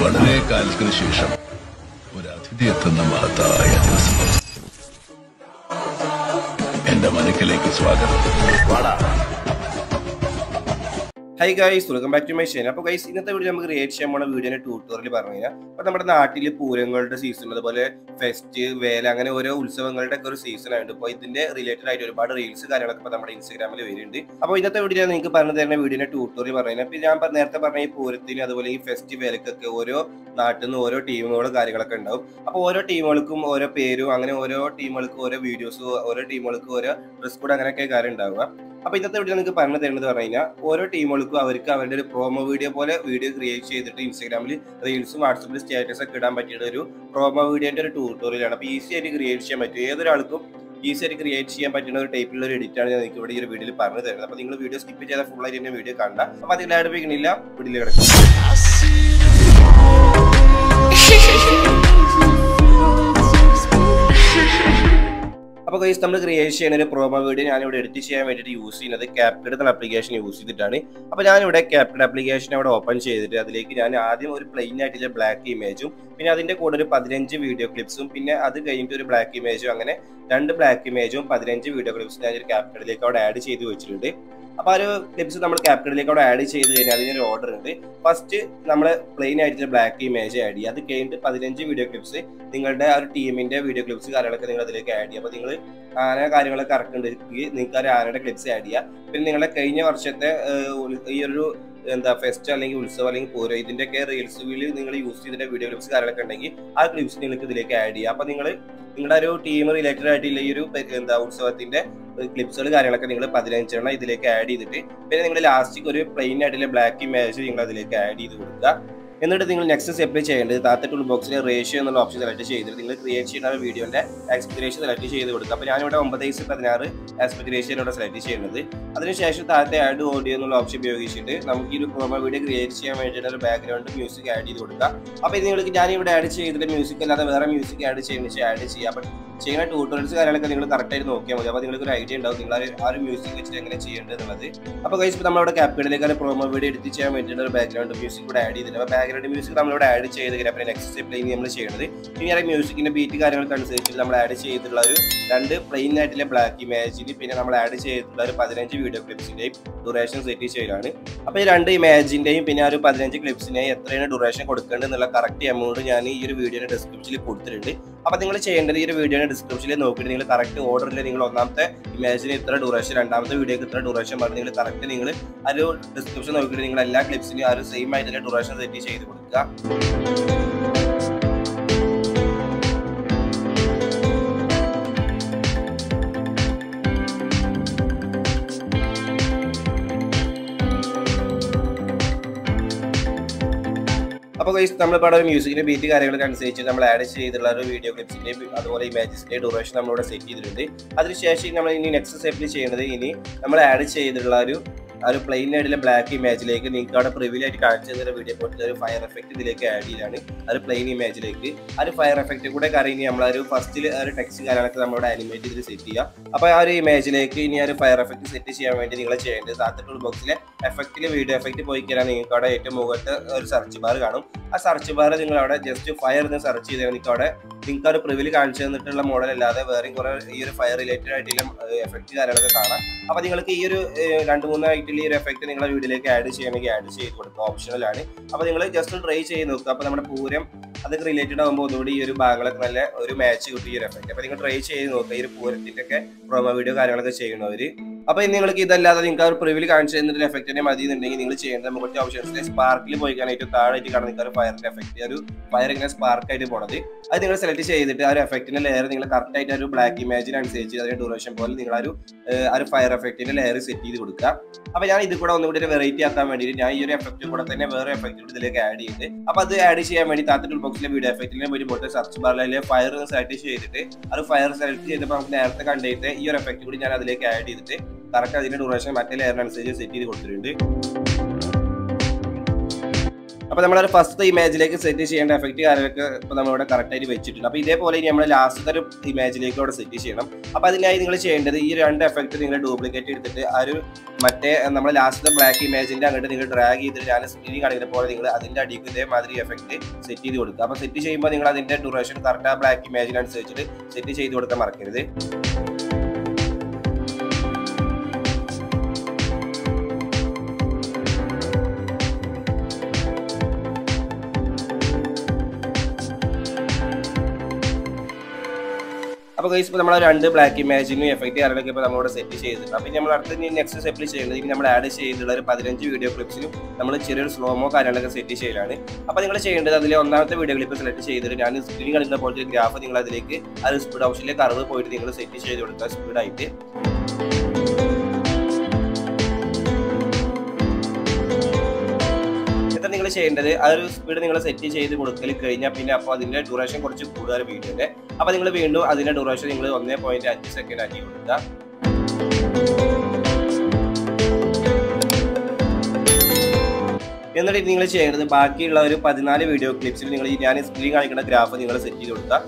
വളരെ കാലത്തിന് ശേഷം ഒരു അതിഥി എത്തുന്ന മഹത്തായ ദിവസം എന്റെ മനക്കിലേക്ക് സ്വാഗതം hi guys welcome back to my channel അപ്പോൾ ഗൈസ് ഇന്നത്തെ വീഡിയോ നമുക്ക് ക്രിയേറ്റ് ചെയ്യാൻ പോണ വീഡിയോയുടെ ട്യൂട്ടോറിയൽ പറഞ്ഞു കഴിഞ്ഞാൽ അപ്പോൾ നമ്മുടെ നാട്ടിൽ പൂരങ്ങളുടെ സീസൺ അതുപോലെ ഫെസ്റ്റ് വേല അങ്ങനെ ഓരോ ഉത്സവങ്ങളുടെ ഒക്കെ ഒരു സീസൺ ആയിട്ട് അപ്പോൾ ഇതിന്റെ റിലേറ്റഡ് ആയിട്ട് ഒരുപാട് റീൽസ് കാര്യങ്ങളൊക്കെ ഇപ്പോൾ നമ്മുടെ ഇൻസ്റ്റാഗ്രാമിൽ വരുന്നുണ്ട് അപ്പോൾ ഇന്നത്തെ വീഡിയോ നിങ്ങൾക്ക് പറഞ്ഞു തരുന്ന വീഡിയോയുടെ ട്യൂട്ടോറിയൽ പറഞ്ഞു കഴിഞ്ഞാൽ ഞാൻ പറഞ്ഞ- നേരത്തെ പറഞ്ഞ ഈ പൂരത്തിന് അതുപോലെ ഈ ഫെസ്റ്റ് വേലക്കൊക്കെ ഓരോ നാട്ടിൽ നിന്ന് ഓരോ ടീമുകളും കാര്യങ്ങളൊക്കെ ഉണ്ടാവും അപ്പോൾ ഓരോ ടീമുകൾക്കും ഓരോ പേരും അങ്ങനെ ഓരോ ടീമുകൾക്കും ഓരോ വീഡിയോസ് ഓരോ ടീമുകൾക്കും ഓരോ ഡ്രസ് കോഡ് അങ്ങനെയൊക്കെ കാര്യം ഉണ്ടാവുക അപ്പൊ ഇന്നത്തെ വീഡിയോ നിങ്ങൾക്ക് പറഞ്ഞു തരുന്നത് പറഞ്ഞു കഴിഞ്ഞാൽ ഓരോ ടീമുകൾക്കും അവർക്ക് അവരുടെ ഒരു പ്രോമോ വീഡിയോ പോലെ വീഡിയോ ക്രിയേറ്റ് ചെയ്തിട്ട് ഇൻസ്റ്റാഗ്രാമിൽ റീൽസും വാട്സപ്പിൽ സ്റ്റാറ്റസ് ഒക്കെ ഇടാൻ പറ്റിയ ഒരു പ്രോമോ വീഡിയോന്റെ ഒരു ട്യൂട്ടോറിയലാണ് അപ്പൊ ഈസി ആയിട്ട് ക്രിയേറ്റ് ചെയ്യാൻ പറ്റും ഏതൊരാൾക്കും ഈസി ആയിട്ട് ക്രിയേറ്റ് ചെയ്യാൻ പറ്റുന്ന ഒരു ടൈപ്പിലുള്ള ഒരു എഡിറ്റ് ആണ് ഞാൻ നിങ്ങൾക്ക് ഇവിടെ ഈ ഒരു വീഡിയോയിൽ പറഞ്ഞു തരുന്നത് അപ്പൊ നിങ്ങൾ വീഡിയോ സ്കിപ്പ് ചെയ്താൽ ഫുൾ ആയിട്ട് തന്നെ വീഡിയോ കാണണ്ട അപ്പൊ അതിൽ അടുപ്പിക്കുന്നില്ല വീഡിയോയിൽ കിടക്കും അപ്പോൾ ഗൈസ് നമ്മൾ ക്രിയേറ്റ് ചെയ്യുന്ന ഒരു പ്രോമോ വീഡിയോ ഞാനിവിടെ എഡിറ്റ് ചെയ്യാൻ വേണ്ടിയിട്ട് യൂസ് ചെയ്യുന്നത് ക്യാപ്കഡ് എന്ന ആപ്ലിക്കേഷൻ യൂസ് ചെയ്തിട്ടാണ് അപ്പോൾ ഞാനിവിടെ ക്യാപ്കഡ് ആപ്ലിക്കേഷൻ അവിടെ ഓപ്പൺ ചെയ്തിട്ട് അതിലേക്ക് ഞാൻ ആദ്യം ഒരു പ്ലെയിൻ ആയിട്ടുള്ള ബ്ലാക്ക് ഇമേജും പിന്നെ അതിന്റെ കൂടെ ഒരു പതിനഞ്ച് വീഡിയോ ക്ലിപ്സും പിന്നെ അത് കഴിഞ്ഞിട്ട് ഒരു ബ്ലാക്ക് ഇമേജും അങ്ങനെ രണ്ട് ബ്ലാക്ക് ഇമേജും പതിനഞ്ച് വീഡിയോ ക്ലിപ്സും ഞാൻ ഒരു ക്യാപ്കഡിലേക്ക് അവിടെ ആഡ് ചെയ്ത് വെച്ചിട്ടുണ്ട് അപ്പോൾ ആ ഒരു ക്ലിപ്സ് നമ്മൾ ക്യാപ്കഡിലേക്ക് അവിടെ ആഡ് ചെയ്ത് കഴിഞ്ഞാൽ അതിനൊരു ഓർഡർ ഉണ്ട് ഫസ്റ്റ് നമ്മൾ പ്ലെയിൻ ആയിട്ടുള്ള ബ്ലാക്ക് ഇമേജ് ആഡ് ചെയ്യുക അത് കഴിഞ്ഞിട്ട് പതിനഞ്ച് വീഡിയോ ക്ലിപ്സ് നിങ്ങളുടെ ആ ഒരു ടീമിന്റെ വീഡിയോ ക്ലിപ്സ് കാര്യങ്ങളൊക്കെ നിങ്ങൾ അതിലേക്ക് ആഡ് ചെയ്യുക അപ്പോൾ നിങ്ങൾ ആന കാര്യങ്ങളൊക്കെ കറക്റ്റ് ഉണ്ടെങ്കിൽ നിങ്ങൾക്ക് ആ ഒരു ആനയുടെ ക്ലിപ്സ് ആഡ് ചെയ്യുക പിന്നെ നിങ്ങളുടെ കഴിഞ്ഞ വർഷത്തെ ഏഹ്, ഉൽ- ഈ ഒരു എന്താ ഫെസ്റ്റ് അല്ലെങ്കിൽ ഉത്സവം അല്ലെങ്കിൽ പൂരം ഇതിന്റെയൊക്കെ റീൽസുകളിൽ നിങ്ങൾ യൂസ് ചെയ്തിട്ട് വീഡിയോ ക്ലിപ്സ് കാര്യങ്ങളൊക്കെ ഉണ്ടെങ്കിൽ ആ ക്ലിപ്സ് നിങ്ങൾക്ക് ഇതിലേക്ക് ആഡ് ചെയ്യുക അപ്പോൾ നിങ്ങൾ നിങ്ങളുടെ ഒരു ടീം റിലേറ്റഡ് ആയിട്ടുള്ള ഈ ഒരു പെ- എന്താ ഉത്സവത്തിന്റെ ക്ലിപ്സുകൾ കാര്യങ്ങളൊക്കെ നിങ്ങൾ പതിനഞ്ചെണ്ണം ഇതിലേക്ക് ആഡ് ചെയ്തിട്ട് പിന്നെ നിങ്ങൾ ലാസ്റ്റിക്ക് ഒരു പ്ലെയിൻ ആയിട്ടുള്ള ബ്ലാക്ക് ഇമേജ് നിങ്ങൾ അതിലേക്ക് ആഡ് ചെയ്ത് കൊടുക്കുക എന്നിട്ട് നിങ്ങൾ നെക്സ്റ്റ് സ്റ്റെപ്പ് ചെയ്യേണ്ടത് താത്ത ടൂൾ ബോക്സിലെ റേഷ്യോ എന്നുള്ള ഓപ്ഷൻ സെലക്ട് ചെയ്തിട്ട് നിങ്ങൾ ക്രിയേറ്റ് ചെയ്യുന്ന ഒരു വീഡിയോന്റെ ആസ്പെക്ട് റേഷ്യോ സെലക്ട് ചെയ്ത് കൊടുക്കുക അപ്പോൾ ഞാനിവിടെ ഒമ്പത് വയസ്സ് പതിനാറ് ആസ്പെക്ട് റേഷ്യോ ഇവിടെ സെലക്ട് ചെയ്യുന്നത് അതിനുശേഷം താഴത്തെ ആഡ് ഓഡിയോ എന്നുള്ള ഓപ്ഷൻ ഉപയോഗിച്ചിട്ട് നമുക്ക് ഈ ഒരു പ്രൊമോ വീഡിയോ ക്രിയേറ്റ് ചെയ്യാൻ വേണ്ടിയിട്ട് ഒരു ബാക്ക്ഗ്രൗണ്ട് മ്യൂസിക് ആഡ് ചെയ്ത് കൊടുക്കുക അപ്പോൾ ഇത് നിങ്ങൾക്ക് ഞാനിവിടെ ആഡ് ചെയ്തിട്ട് മ്യൂസിക് അല്ലാതെ വേറെ മ്യൂസിക് ആഡ് ചെയ്യുന്ന വെച്ചാൽ ആഡ് ചെയ്യാം അപ്പോൾ ചെയ്യുന്ന ട്യൂട്ടോറിയൽസ് കാര്യങ്ങളൊക്കെ നിങ്ങൾ കറക്റ്റായിട്ട് നോക്കിയാൽ മതി അപ്പോൾ നിങ്ങൾക്ക് ഒരു ഐഡിയ ഉണ്ടാവും നിങ്ങൾ ആ ഒരു- ആ ഒരു മ്യൂസിക് വെച്ചിട്ട് എങ്ങനെ ചെയ്യേണ്ടത് എന്നുള്ളത് അപ്പോൾ കഴിച്ച് നമ്മളിവിടെ ക്യാപ്കഡിലേക്ക് ഒരു പ്രൊമോ വീഡിയോ എഡിറ്റ് ചെയ്യാൻ വേണ്ടിയിട്ട് ഒരു ബാക്ക്ഗ്രൗണ്ട് മ്യൂസിക് കൂടെ ആഡ് ചെയ്തിട്ടുണ്ട് അപ്പോൾ ബാക്ക്ഗ്രൗണ്ട് മ്യൂസിക് നമ്മളിവിടെ ആഡ് ചെയ്ത് കഴിഞ്ഞാൽ പിന്നെ നെക്സ്റ്റ് സ്റ്റെപ്പിൽ ഇനി നമ്മൾ ചെയ്യുന്നത് ഇനി ആ മ്യൂസിക്കിന്റെ ബീറ്റ് കാര്യങ്ങൾക്ക് അനുസരിച്ച് നമ്മൾ ആഡ് ചെയ്തിട്ടുള്ള ഒരു രണ്ട് പ്ലെയിൻ ആയിട്ടുള്ള ബ്ലാക്ക് ഇമേജിന് പിന്നെ നമ്മൾ ആഡ് ചെയ്തിട്ടുള്ള ഒരു പതിനഞ്ച് വീഡിയോ ക്ലിപ്സിന്റെയും ഡ്യൂറേഷൻ സെറ്റ് ചെയ്യലാണ് അപ്പോൾ ഈ രണ്ട് ഇമേജിന്റെയും പിന്നെ ആ ഒരു പതിനഞ്ച് ക്ലിപ്സിനെയും എത്രയാണ് ഡ്യൂറേഷൻ കൊടുക്കേണ്ടത് എന്നുള്ള കറക്റ്റ് എമൗണ്ട് ഞാൻ ഈ ഒരു വീഡിയോയുടെ ഡിസ്ക്രിപ്ഷനിൽ കൊടുത്തിട്ടുണ്ട് അപ്പോൾ നിങ്ങൾ ചെയ്യേണ്ടത് ഈ ഒരു വീഡിയോയുടെ ഡിസ്ക്രിപ്ഷനിൽ നോക്കിയിട്ട് നിങ്ങൾ കറക്റ്റ് ഓർഡറിൽ നിങ്ങൾ ഒന്നാമത്തെ ഇമേജിന് ഇത്ര ഡ്യൂറേഷൻ രണ്ടാമത്തെ വീഡിയോക്ക് ഇത്ര ഡ്യൂറേഷൻ പറഞ്ഞ് നിങ്ങൾ കറക്റ്റ് നിങ്ങൾ ആ ഒരു ഡിസ്ക്രിപ്ഷൻ നോക്കിയിട്ട് നിങ്ങൾ എല്ലാ ക്ലിപ്സിനും ആ ഒരു സെയിം ആയിട്ടുള്ള ഡ്യൂറേഷൻ സെറ്റ് ചെയ്ത് കൊടുക്കുക അപ്പോൾ ഗൈസ് നമ്മളിപ്പോൾ അവിടെ ഒരു മ്യൂസിക്കിന്റെ ബീറ്റ് കാര്യങ്ങളൊക്കെ അനുസരിച്ച് നമ്മൾ ആഡ് ചെയ്തിട്ടുള്ള ഒരു വീഡിയോ ക്ലിപ്സിന്റെ അതുപോലെ ഇമേജസിന്റെ ഡ്യൂറേഷൻ നമ്മളിവിടെ സെറ്റ് ചെയ്തിട്ടുണ്ട് അതിനുശേഷം നമ്മൾ ഇനി നെക്സ്റ്റ് സ്റ്റെപ്പിൽ ചെയ്യുന്നത് ഇനി നമ്മൾ ആഡ് ചെയ്തിട്ടുള്ള ഒരു ആ ഒരു പ്ലെയിൻ ആയിട്ടുള്ള ബ്ലാക്ക് ഇമേജിലേക്ക് നിങ്ങൾക്ക് അവിടെ പ്രിവിൽ ആയിട്ട് കാണിച്ചു തരുന്ന വീഡിയോ പോയിട്ട് ഒരു ഫയർ എഫക്റ്റ് ഇതിലേക്ക് ആഡ് ചെയ്യാണ് ആ ഒരു പ്ലെയിൻ ഇമേജിലേക്ക് ആ ഒരു ഫയർ എഫക്റ്റ് കൂടെ കറിഞ്ഞ് നമ്മൾ ആ ഒരു ഫസ്റ്റിൽ ആ ഒരു ടെക്സ്റ്റ് കാര്യങ്ങളൊക്കെ നമ്മളോട് ആനിമേറ്റ് ചെയ്ത് സെറ്റ് ചെയ്യുക അപ്പോൾ ആ ഒരു ഇമേജിലേക്ക് ഇനി ആ ഒരു ഫയർ എഫക്റ്റ് സെറ്റ് ചെയ്യാൻ വേണ്ടി നിങ്ങൾ ചെയ്യേണ്ടത് താത്ത ടൂൾ ബോക്സിലെ എഫക്റ്റിൽ വീഡിയോ എഫക്റ്റ് പോയി കഴിഞ്ഞാൽ നിങ്ങൾക്ക് അവിടെ ഏറ്റവും മുഖത്ത് ഒരു സെർച്ച് ബാർ കാണും ആ സെർച്ച് ബാർ നിങ്ങൾ അവിടെ ജസ്റ്റ് ഫയർ എന്ന് സെർച്ച് ചെയ്താൽ നിങ്ങൾക്ക് അവിടെ നിങ്ങൾക്ക് ആ ഒരു പ്രിവിൽ കാണിച്ചു തന്നിട്ടുള്ള മോഡൽ അല്ലാതെ വേറെയും കുറെ ഈ ഒരു ഫയർ റിലേറ്റഡ് ആയിട്ടുള്ള എഫക്റ്റ് കാര്യങ്ങളൊക്കെ കാണാം അപ്പോൾ നിങ്ങൾക്ക് ഈ ഒരു ഏഹ്, രണ്ട് മൂന്ന് ആയിട്ടുള്ള ഈ ഒരു എഫക്റ്റ് നിങ്ങളുടെ വീഡിയോയിലേക്ക് ആഡ് ചെയ്യണമെങ്കിൽ ആഡ് ചെയ്ത് കൊടുക്കുക ഓപ്ഷണലാണ് അപ്പോൾ നിങ്ങൾ ജസ്റ്റ് ട്രൈ ചെയ്ത് നോക്കുക അപ്പോൾ നമ്മുടെ പൂരം അതൊക്കെ റിലേറ്റഡ് ആകുമ്പോൾ ഒന്നുകൂടി ഈ ഒരു ഭാഗങ്ങളൊക്കെ നല്ല ഒരു മാച്ച് കിട്ടും ഈ ഒരു എഫക്റ്റ് അപ്പോൾ നിങ്ങൾ ട്രൈ ചെയ്ത് നോക്കുക ഈ ഒരു പൂരത്തിൻ്റെ ഒക്കെ പ്രൊമോ വീഡിയോ കാര്യങ്ങളൊക്കെ ചെയ്യണവർ അപ്പോൾ ഇനി നിങ്ങൾക്ക് ഇതല്ലാതെ നിങ്ങൾക്ക് ആ ഒരു പ്രിവിൽ കാണിച്ചു തന്നിട്ട് എഫക്റ്റ് തന്നെ മതി എന്നുണ്ടെങ്കിൽ നിങ്ങൾ ചെയ്യേണ്ടത് നമുക്ക് ഓപ്ഷൻസിലെ സ്പാർക്കിൽ പോയി കാണാൻ ഏറ്റവും താഴായിട്ട് കാണുന്ന നിങ്ങൾക്ക് ഒരു ഫയറിന്റെ എഫക്റ്റ് ഒരു ഫയർ ഇങ്ങനെ സ്പാർക്ക് ആയിട്ട് പോണത് അത് നിങ്ങൾ സെലക്ട് ചെയ്തിട്ട് ആ ഒരു എഫക്റ്റിന്റെ ലെയർ നിങ്ങൾ കറക്റ്റ് ആയിട്ട് ആ ഒരു ബ്ലാക്ക് ഇമേജിനനുസരിച്ച് അതിന്റെ ഡ്യൂറേഷൻ പോലെ നിങ്ങൾ ആ ഒരു ഏഹ്, ആ ഒരു ഫയർ എഫക്റ്റിന്റെ ലെയർ സെറ്റ് ചെയ്ത് കൊടുക്കുക അപ്പോൾ ഞാൻ ഇത് കൂടെ ഒന്നുകൂടി ഒരു വെറൈറ്റി ആക്കാൻ വേണ്ടിയിട്ട് ഞാൻ ഈ ഒരു എഫക്റ്റ് കൂടെ തന്നെ വേറെ എഫക്റ്റ് കൂടി ഇതിലേക്ക് ആഡ് ചെയ്തിട്ട് അപ്പോൾ അത് ആഡ് ചെയ്യാൻ വേണ്ടി താത്ത ടൂൾ ബോക്സിലെ വീഡിയോ എഫക്റ്റിനെ പോയി പോയിട്ട് സെർച്ച് ബാറിലെ ഫയർ സെലക്ട് ചെയ്തിട്ട് അത് ഫയർ സെലക്ട് ചെയ്തപ്പോൾ നമുക്ക് നേരത്തെ കണ്ടിട്ട് ഈ ഒരു എഫക്റ്റ് കൂടി ഞാൻ അതിലേക്ക് ആഡ് ചെയ്തിട്ട് കറക്റ്റ് അതിന്റെ ഡ്യൂറേഷൻ മറ്റേ ലെയറിനനുസരിച്ച് സെറ്റ് ചെയ്ത് കൊടുത്തിട്ടുണ്ട് അപ്പോൾ നമ്മളൊരു ഫസ്റ്റ് ഇമേജിലേക്ക് സെറ്റ് ചെയ്യേണ്ട എഫക്റ്റ് കാര്യങ്ങളൊക്കെ ഇപ്പോൾ നമ്മളിവിടെ കറക്റ്റായിട്ട് വെച്ചിട്ടുണ്ട് അപ്പോൾ ഇതേപോലെ ഇനി നമ്മൾ ലാസ്റ്റത്തെ ഒരു ഇമേജിലേക്ക് അവിടെ സെറ്റ് ചെയ്യണം അപ്പോൾ അതിനായി നിങ്ങൾ ചെയ്യേണ്ടത് ഈ രണ്ട് എഫക്റ്റ് നിങ്ങൾ ഡ്യൂപ്ലിക്കേറ്റ് എടുത്തിട്ട് ആ ഒരു മറ്റേ നമ്മൾ ലാസ്റ്റത്തെ ബ്ലാക്ക് ഇമേജിന്റെ അങ്ങോട്ട് നിങ്ങൾ ഡ്രാഗ് ചെയ്തിട്ട് ഞാൻ സ്ക്രീൻ കാണിക്കുന്ന പോലെ നിങ്ങൾ അതിന്റെ അടിക്ക് ഇതേമാതിരി എഫക്റ്റ് സെറ്റ് ചെയ്ത് കൊടുക്കുക അപ്പോൾ സെറ്റ് ചെയ്യുമ്പോൾ നിങ്ങൾ അതിന്റെ ഡ്യൂറേഷൻ കറക്റ്റ് ആ ബ്ലാക്ക് ഇമേജിനനുസരിച്ചിട്ട് സെറ്റ് ചെയ്ത് കൊടുക്കാൻ മറക്കരുത് അപ്പോൾ ഗൈസ് ഇപ്പോൾ നമ്മൾ രണ്ട് ബ്ലാക്ക് ഇമേജിനും എഫക്റ്റ് കാര്യങ്ങളൊക്കെ ഇപ്പോൾ നമ്മളിവിടെ സെറ്റ് ചെയ്തിട്ടുണ്ട് അപ്പോൾ നമ്മൾ അടുത്ത ഇനി നെക്സ്റ്റ് സ്റ്റെപ്പിൽ ചെയ്യുന്നത് ഇനി നമ്മൾ ആഡ് ചെയ്തിട്ടുള്ള ഒരു പതിനഞ്ച് വീഡിയോ ക്ലിപ്സിനും നമ്മൾ ചെറിയൊരു സ്ലോമോ കാര്യങ്ങളൊക്കെ സെറ്റ് ചെയ്യലാണ് അപ്പോൾ നിങ്ങൾ ചെയ്യേണ്ടത് അതിൽ ഒന്നാമത്തെ വീഡിയോ ക്ലിപ്പ് സെലക്ട് ചെയ്തിട്ട് ഞാൻ സ്ക്രീൻ കളിക്കുന്ന പോലത്തെ ഗ്രാഫ് നിങ്ങൾ അതിലേക്ക് ആ ഒരു സ്പീഡ് ഓപ്ഷനിലേക്ക് കറവ് പോയിട്ട് നിങ്ങൾ സെറ്റ് ചെയ്ത് കൊടുക്കുക സ്പീഡായിട്ട് എന്നിട്ട് നിങ്ങൾ ചെയ്യേണ്ടത് ആ ഒരു സ്പീഡ് നിങ്ങൾ സെറ്റ് ചെയ്ത് കൊടുക്കൽ കഴിഞ്ഞാൽ പിന്നെ അപ്പോൾ അതിന്റെ ഡ്യൂറേഷൻ കുറച്ച് കൂടുതൽ വീഡിയോന്റെ അപ്പോൾ നിങ്ങൾ വീണ്ടും അതിന്റെ ഡ്യൂറേഷൻ നിങ്ങൾ ഒന്നേ പോയിന്റ് അഞ്ച് സെക്കൻഡ് ആക്കി കൊടുക്കുക എന്നിട്ട് നിങ്ങൾ ചെയ്യേണ്ടത് ബാക്കിയുള്ള ഒരു പതിനാല് വീഡിയോ ക്ലിപ്സിൽ നിങ്ങൾ ഈ ഞാൻ സ്ക്രീൻ കാണിക്കുന്ന ഗ്രാഫ് നിങ്ങൾ സെറ്റ് ചെയ്ത് കൊടുക്കുക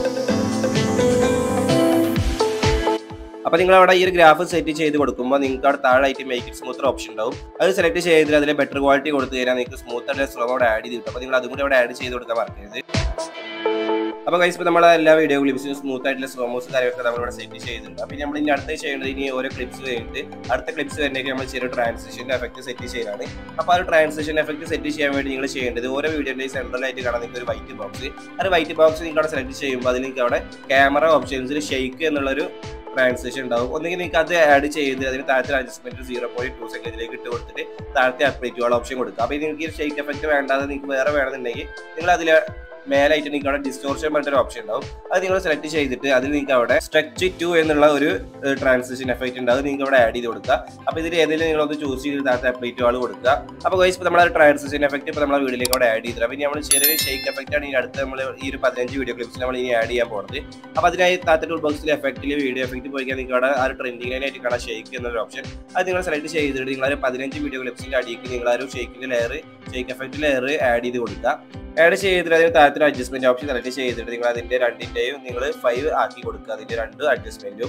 അപ്പോൾ നിങ്ങൾ അവിടെ ഈ ഒരു ഗ്രാഫ് സെറ്റ് ചെയ്ത് കൊടുക്കുമ്പോൾ നിങ്ങൾക്ക് അവിടെ താഴായിട്ട് മേക്ക് ഇറ്റ് സ്മൂത്തർ ഓപ്ഷൻ ഉണ്ടാവും അത് സെലക്ട് ചെയ്തിട്ട് അതിൽ ബെറ്റർ ക്വാളിറ്റി കൊടുത്തു കഴിഞ്ഞാൽ നിങ്ങൾക്ക് സ്മൂത്ത് ആയിട്ട് സ്ലോ അവിടെ ആഡ് ചെയ്ത് കിട്ടും അപ്പോൾ നിങ്ങൾ അതും കൂടി അവിടെ ആഡ് ചെയ്ത് കൊടുക്കാൻ മറക്കരുത് അപ്പോൾ കൈസ് ഇപ്പോൾ നമ്മളെ എല്ലാ വീഡിയോ ക്ലിപ്സും സ്മൂത്ത് ആയിട്ടുള്ള സ്ലോമോസ് കാര്യമൊക്കെ നമ്മളിവിടെ സെറ്റ് ചെയ്തിട്ടുണ്ട് അപ്പോൾ നമ്മൾ ഇനി അടുത്ത് ചെയ്യേണ്ടത് ഇനി ഓരോ ക്ലിപ്സ് കഴിഞ്ഞിട്ട് അടുത്ത ക്ലിപ്സ് വരുന്നേക്ക് നമ്മൾ ചെറിയ ട്രാൻസിഷൻ എഫക്റ്റ് സെറ്റ് ചെയ്യാനാണ് അപ്പോൾ ആ ഒരു ട്രാൻസിഷൻ എഫക്റ്റ് സെറ്റ് ചെയ്യാൻ വേണ്ടി നിങ്ങൾ ചെയ്യേണ്ടത് ഓരോ വീഡിയോൻ്റെ സെൻട്രലായിട്ട് കാണാൻ നിങ്ങൾക്ക് ഒരു വൈറ്റ് ബോക്സ് ആ ഒരു വൈറ്റ് ബോക്സ് നിങ്ങൾ അവിടെ സെലക്ട് ചെയ്യുമ്പോൾ അതിൽ നിങ്ങൾക്ക് അവിടെ ക്യാമറ ഓപ്ഷൻസിൽ ഷെയ്ക്ക് എന്നുള്ളൊരു ട്രാൻസിഷൻ ഉണ്ടാവും ഒന്നെങ്കിൽ നിങ്ങൾക്ക് അത് ആഡ് ചെയ്ത് അതിന് താഴത്തെ അഡ്ജസ്റ്റ്മെന്റ് സീറോ പോയിന്റ് ടു സെക്കൻഡിലേക്ക് ഇട്ട് കൊടുത്തിട്ട് താഴത്തെ അപ്ഡേറ്റുകൾ ഓപ്ഷൻ കൊടുക്കുക അപ്പോൾ നിങ്ങൾക്ക് ഈ ഷെയ്ക്ക് എഫക്റ്റ് വേണ്ടാതെ നിങ്ങൾക്ക് വേറെ വേണമെന്നുണ്ടെങ്കിൽ നിങ്ങൾ അതിൽ മേലായിട്ട് നിങ്ങൾക്ക് അവിടെ ഡിസ്റ്റോർഷൻ പറഞ്ഞൊരു ഓപ്ഷൻ ഉണ്ടാവും അത് നിങ്ങൾ സെലക്ട് ചെയ്തിട്ട് അതിൽ നിങ്ങൾക്ക് അവിടെ സ്ട്രെച്ച് ടു എന്നുള്ള ഒരു ട്രാൻസിഷൻ എഫക്റ്റ് ഉണ്ട് അത് നിങ്ങൾക്ക് അവിടെ ആഡ് ചെയ്ത് കൊടുക്കുക അപ്പോൾ ഇതിൽ ഏതെങ്കിലും നിങ്ങൾ ഒന്ന് ചൂസ് ചെയ്ത് താഴത്തെ അപ്ഡേറ്റുകൾ കൊടുക്കുക അപ്പോൾ ഗൈസ് ഇപ്പോൾ നമ്മൾ ട്രാൻസിഷൻ എഫക്റ്റ് ഇപ്പോൾ നമ്മളെ വീഡിയോയിലേക്ക് അവിടെ ആഡ് ചെയ്തിട്ട് അപ്പോൾ ഇനി നമ്മൾ ചെറിയൊരു ഷെയ്ക്ക് എഫക്റ്റ് ആണ് ഈ അടുത്ത് നമ്മൾ ഈ ഒരു പതിനഞ്ച് വീഡിയോ ക്ലിപ്സിൽ നമ്മൾ ഇനി ആഡ് ചെയ്യാൻ പോകുന്നത് അപ്പോൾ അതിനായി താഴത്തെ ടൂൾ ബോക്സിൽ എഫക്റ്റിൽ വീഡിയോ എഫക്റ്റ് പോയി നിങ്ങൾക്ക് അവിടെ ആ ഒരു ട്രെൻഡിങ് ലൈനായിട്ട് കാണാൻ ഷെയ്ക്ക് എന്നൊരു ഓപ്ഷൻ അത് നിങ്ങൾ സെലക്ട് ചെയ്തിട്ട് നിങ്ങൾ ഒരു പതിനഞ്ച് വീഡിയോ ക്ലിപ്സിൻ്റെ അടിയിലേക്ക് നിങ്ങൾ ആ ഒരു ഷെയ്ക്കിൻ്റെ layer shake effect layer add ചെയ്ത് കൊടുക്കുക ആഡ് ചെയ്തിട്ട് അതിന് താഴത്തിൽ അഡ്ജസ്റ്റ്മെന്റ് ഓപ്ഷൻ സെലക്ട് ചെയ്തിട്ട് നിങ്ങൾ അതിന്റെ രണ്ടിന്റെയും നിങ്ങൾ ഫൈവ് ആക്കി കൊടുക്കുക അതിന്റെ രണ്ട് അഡ്ജസ്റ്റ്മെന്റും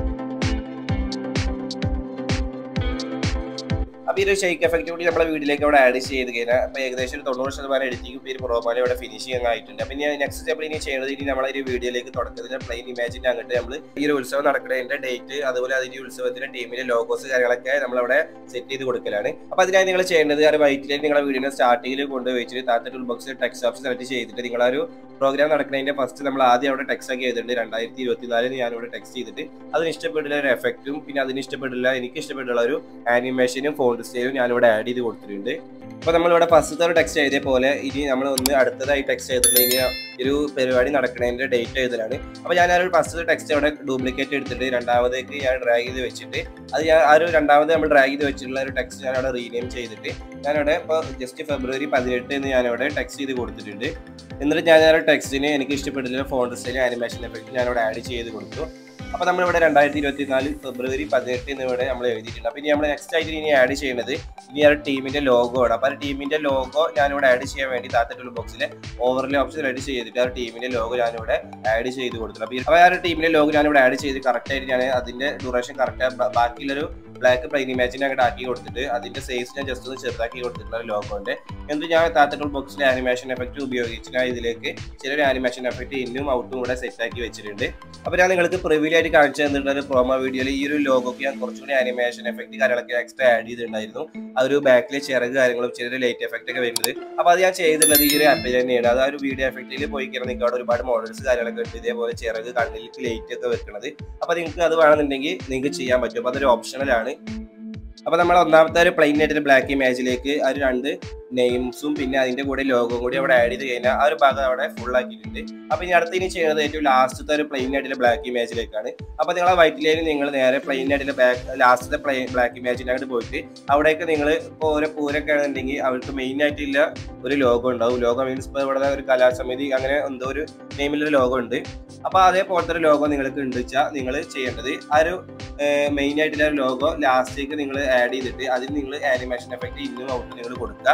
അപ്പോൾ ഈ ഒരു ഷെയ്ക്ക് എഫക്റ്റ് കൂടി നമ്മുടെ വീട്ടിലേക്ക് അവിടെ ആഡ് ചെയ്ത് കഴിഞ്ഞാൽ അപ്പോൾ ഏകദേശം ഒരു തൊണ്ണൂറ് ശതമാനം എഡിറ്റിംഗ് പേര് പ്രോമാലി ഇവിടെ ഫിനിഷ് ചെയ്യാൻ ആയിട്ടുണ്ട് അപ്പോൾ ഇനി നെക്സ്റ്റ് സ്റ്റെപ്പിൽ ഇനി ചെയ്യുന്നത് ഇനി നമ്മളെ ഒരു വീഡിയോയിലേക്ക് തുടക്കത്തിൽ പ്ലെയിൻ ഇമേജിന്റെ അങ്ങോട്ട് നമ്മൾ ഈ ഒരു ഉത്സവം നടക്കുന്നതിന്റെ ഡേറ്റ് അതുപോലെ അതിന്റെ ഉത്സവത്തിന്റെ ടീമിന്റെ ലോഗോസ് കാര്യങ്ങളൊക്കെ നമ്മളവിടെ സെറ്റ് ചെയ്ത് കൊടുക്കലാണ് അപ്പോൾ അതിനായി നിങ്ങൾ ചെയ്യേണ്ടത് ആ ഒരു വൈറ്റിലേക്ക് നിങ്ങളുടെ വീഡിയോയുടെ സ്റ്റാർട്ടിങ്ങിൽ കൊണ്ടുവച്ചിട്ട് താഴത്തെ ടൂൾ ബോക്സിൽ ടെക്സ്റ്റ് ഓപ്ഷൻ സെലക്ട് ചെയ്തിട്ട് നിങ്ങൾ ആ ഒരു പ്രോഗ്രാം നടക്കുന്നതിന്റെ ഫസ്റ്റ് നമ്മൾ ആദ്യം അവിടെ ടെക്സ്റ്റ് ഒക്കെ ചെയ്തിട്ടുണ്ട് രണ്ടായിരത്തി ഇരുപത്തിനാലിന് ഞാനിവിടെ ടെക്സ്റ്റ് ചെയ്തിട്ട് അതിന് ഇഷ്ടപ്പെട്ടുള്ള ഒരു എഫക്റ്റും പിന്നെ അതിന് ഇഷ്ടപ്പെട്ടില്ല എനിക്ക് ഇഷ്ടപ്പെട്ടുള്ള ഒരു ആനിമേഷനും ഫോണ്ട് സ്റ്റൈലും ഞാനിവിടെ ആഡ് ചെയ്ത് കൊടുത്തിട്ടുണ്ട് അപ്പോൾ നമ്മളിവിടെ ഫസ്റ്റത്തെ ഒരു ടെക്സ്റ്റ് എഴുതിയ പോലെ ഇനി നമ്മൾ ഒന്ന് അടുത്തതായി ടെക്സ്റ്റ് ചെയ്തിട്ടുണ്ട് ഇനി ഒരു പരിപാടി നടക്കുന്നതിന്റെ ഡേറ്റ് എഴുതലാണ് അപ്പോൾ ഞാൻ ആ ഒരു ഫസ്റ്റ് ടെക്സ്റ്റ് അവിടെ ഡ്യൂപ്ലിക്കേറ്റ് എടുത്തിട്ട് രണ്ടാമതേക്ക് ഞാൻ ഡ്രാഗ് ചെയ്ത് വെച്ചിട്ട് അത് ഞാൻ ആ ഒരു രണ്ടാമത് നമ്മൾ ഡ്രാഗ് ചെയ്ത് വെച്ചിട്ടുള്ള ഒരു ടെക്സ്റ്റ് ഞാൻ അവിടെ റീനെയിം ചെയ്തിട്ട് ഞാനവിടെ ഇപ്പോൾ ജസ്റ്റ് ഫെബ്രുവരി പതിനെട്ട് എന്ന് ഞാനവിടെ ടെക്സ്റ്റ് ചെയ്ത് കൊടുത്തിട്ടുണ്ട് എന്നിട്ട് ഞാൻ ആ ഒരു ടെക്സ്റ്റിന് എനിക്ക് ഇഷ്ടപ്പെട്ടില്ല ഫോണ്ട് സ്റ്റൈൽ ആനിമേഷൻ എഫക്റ്റ് ഞാനവിടെ ആഡ് ചെയ്ത് കൊടുത്തു അപ്പോൾ നമ്മളിവിടെ രണ്ടായിരത്തി ഇരുപത്തി നാല് ഫെബ്രുവരി പതിനെട്ട് എന്നിവിടെ നമ്മൾ എഴുതിയിട്ടുണ്ട് അപ്പോൾ ഇനി നമ്മൾ നെക്സ്റ്റ് ആയിട്ട് ഇനി ആഡ് ചെയ്യുന്നത് ഇനി ആ ടീമിന്റെ ലോഗോ ആണ് അപ്പോൾ ആ ടീമിന്റെ ലോഗോ ഞാനിവിടെ ആഡ് ചെയ്യാൻ വേണ്ടി താത്ത ടൂൾ ബോക്സിലെ ഓവർലേ ഓപ്ഷൻ ആഡ് ചെയ്തിട്ട് ആ ടീമിന്റെ ലോഗോ ഞാനിവിടെ ആഡ് ചെയ്ത് കൊടുത്തിട്ടുണ്ട് അപ്പോൾ ഈ- അപ്പോൾ ആ ഒരു ടീമിന്റെ ലോഗോ ഞാനിവിടെ ആഡ് ചെയ്ത് കറക്റ്റ് ആയിട്ട് ഞാൻ അതിന്റെ ഡ്യൂറേഷൻ കറക്റ്റ് ബാക്കിയുള്ളൊരു ബ്ലാക്ക് പ്ലെയിൻ ഇമേജിനെ അങ്ങോട്ട് ആക്കി കൊടുത്തിട്ട് അതിന്റെ സൈസ് ഞാൻ ജസ്റ്റ് ഒന്ന് ചെറുതാക്കി കൊടുത്തിട്ടുള്ള ലോഗോന്റെ എന്നിട്ട് ഞാൻ താത്ത ടൂൾ ബോക്സിലെ ആനിമേഷൻ എഫക്റ്റ് ഉപയോഗിച്ച് ഞാൻ ഇതിലേക്ക് ചെറിയൊരു ആനിമേഷൻ എഫക്റ്റ് ഇന്നും ഔട്ടും കൂടെ സെറ്റ് ആക്കി വെച്ചിട്ടുണ്ട് അപ്പോൾ ഞാൻ നിങ്ങൾക്ക് പ്രിവ്യൂ ആയിട്ട് കാണിച്ചു തന്നിട്ടുള്ള ഒരു പ്രോമോ വീഡിയോയിൽ ഈ ഒരു ലോഗോക്ക് ഞാൻ കുറച്ചുകൂടി ആനിമേഷൻ എഫക്റ്റ് കാര്യങ്ങളൊക്കെ എക്സ്ട്രാ ആഡ് ചെയ്തിട്ടുണ്ടായിരുന്നു ആ ഒരു ബാക്കിലെ ചിറക് കാര്യങ്ങളും ചെറിയൊരു ലൈറ്റ് എഫക്റ്റ് ഒക്കെ വരുന്നത് അപ്പോൾ അത് ഞാൻ ചെയ്തിട്ടുള്ളത് ഈ ഒരു ആപ്പിൽ തന്നെയാണ് അത് ആ ഒരു വീഡിയോ എഫക്റ്റിൽ പോയി കഴിഞ്ഞാൽ നിങ്ങൾക്ക് അവിടെ ഒരുപാട് മോഡൽസ് കാര്യങ്ങളൊക്കെ ഉണ്ട് ഇതേപോലെ ചിറക് കണ്ണിലേക്ക് ലൈറ്റ് ഒക്കെ വെക്കുന്നത് അപ്പോൾ നിങ്ങൾക്ക് അത് വേണമെന്നുണ്ടെങ്കിൽ നിങ്ങൾക്ക് ചെയ്യാൻ പറ്റും അപ്പോൾ അതൊരു ഓപ്ഷണലാണ് അപ്പോൾ നമ്മൾ ഒന്നാമത്തെ ഒരു പ്ലെയിൻ ആയിട്ടൊരു ബ്ലാക്ക് ഇമേജിലേക്ക് ആ ഒരു രണ്ട് നെയിംസും പിന്നെ അതിന്റെ കൂടെ ലോഗോയും കൂടി അവിടെ ആഡ് ചെയ്ത് കഴിഞ്ഞാൽ ആ ഒരു ഭാഗം അവിടെ ഫുൾ ആക്കിയിട്ടുണ്ട് അപ്പോൾ ഇനി അടുത്ത് ഇനി ചെയ്യുന്നത് ഏറ്റവും ലാസ്റ്റത്തെ ഒരു പ്ലെയിൻ ആയിട്ടുള്ള ബ്ലാക്ക് ഇമേജിലേക്കാണ് അപ്പോൾ നിങ്ങൾ ആ വൈറ്റിലേക്ക് നിങ്ങൾ നേരെ പ്ലെയിൻ ആയിട്ടുള്ള ബാക്ക് ലാസ്റ്റത്തെ പ്ലെയിൻ ബ്ലാക്ക് ഇമേജിൻ്റെ അങ്ങോട്ട് പോയിട്ട് അവിടേക്ക് നിങ്ങൾ ഇപ്പോൾ ഓരോ പൂരൊക്കെ ആണെന്നുണ്ടെങ്കിൽ അവർക്ക് മെയിൻ ആയിട്ടുള്ള ഒരു ലോഗോ ഉണ്ടാവും ലോഗോ മീൻസ് ഇപ്പോൾ ഇവിടെ ഒരു കലാസമിതി അങ്ങനെ എന്തോ ഒരു നെയിമിലൊരു ലോഗോ ഉണ്ട് അപ്പോൾ അതേപോലത്തെ ഒരു ലോഗോ നിങ്ങൾക്ക് ഉണ്ട് വെച്ചാൽ നിങ്ങൾ ചെയ്യേണ്ടത് ആ ഒരു മെയിൻ ആയിട്ടുള്ള ഒരു ലോഗോ ലാസ്റ്റിലേക്ക് നിങ്ങൾ ആഡ് ചെയ്തിട്ട് അതിൽ നിങ്ങൾ ആനിമേഷൻ എഫക്റ്റ് ഇന്നും ഔട്ട് നിങ്ങൾ കൊടുക്കുക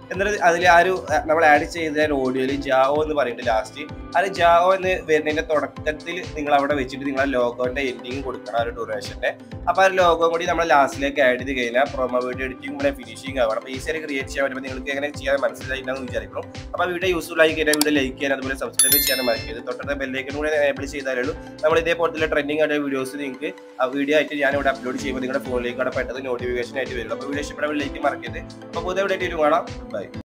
എന്നിട്ട് അതിൽ ആ ഒരു അഹ് നമ്മൾ ആഡ് ചെയ്ത ഓഡിയോയിൽ ജാവോ എന്ന് പറയുന്നുണ്ട് ലാസ്റ്റ് ആ ഒരു ജാവോ എന്ന് വരുന്നതിന്റെ തുടക്കത്തിൽ നിങ്ങൾ അവിടെ വെച്ചിട്ട് നിങ്ങളെ ലോഗോന്റെ എൻഡിങ് കൊടുക്കണം ആ ഒരു ഡ്യൂറേഷന്റെ അപ്പൊ ആ ഒരു ലോഗോ കൂടി നമ്മൾ ലാസ്റ്റിലേക്ക് ആഡ് ചെയ്ത് കഴിഞ്ഞാൽ പ്രൊമോ വീഡിയോ എഡിറ്റിംഗ് കൂടെ ഫിനിഷിംഗ് ആവണം അപ്പൊ ഈസിയായി ക്രിയേറ്റ് ചെയ്യാൻ പറ്റുമ്പോൾ നിങ്ങൾക്ക് എങ്ങനെ ചെയ്യാൻ മനസ്സിലായിട്ടുണ്ടെന്ന് വിചാരിക്കണം അപ്പൊ വീഡിയോ യൂസ്ഫുൾ ആയി കഴിഞ്ഞാൽ വീഡിയോ ലൈക്ക് ചെയ്യാൻ അതുപോലെ സബ്സ്ക്രൈബ് ചെയ്യാൻ മറക്കരുത് തൊട്ടടുത്ത ബെല്ലേക്കും കൂടെ എനേബിൾ ചെയ്താലേ ഉള്ളൂ നമ്മൾ ഇതേപോലത്തെ ട്രെൻഡിങ് ആയിട്ട് വീഡിയോസ് നിങ്ങൾക്ക് ആ വീഡിയോ ആയിട്ട് ഞാൻ ഇവിടെ അപ്ലോഡ് ചെയ്യുമ്പോൾ നിങ്ങളുടെ ഫോണിലേക്ക് അവിടെ പെട്ടെന്ന് നോട്ടിഫിക്കേഷൻ ആയിട്ട് വരും അപ്പോൾ വീഡിയോ ഇഷ്ടപ്പെടുമ്പോൾ ലൈക്ക് മറക്കരുത് അപ്പോൾ പുതിയ വീഡിയോ ആയിട്ട് കാണാം ബൈ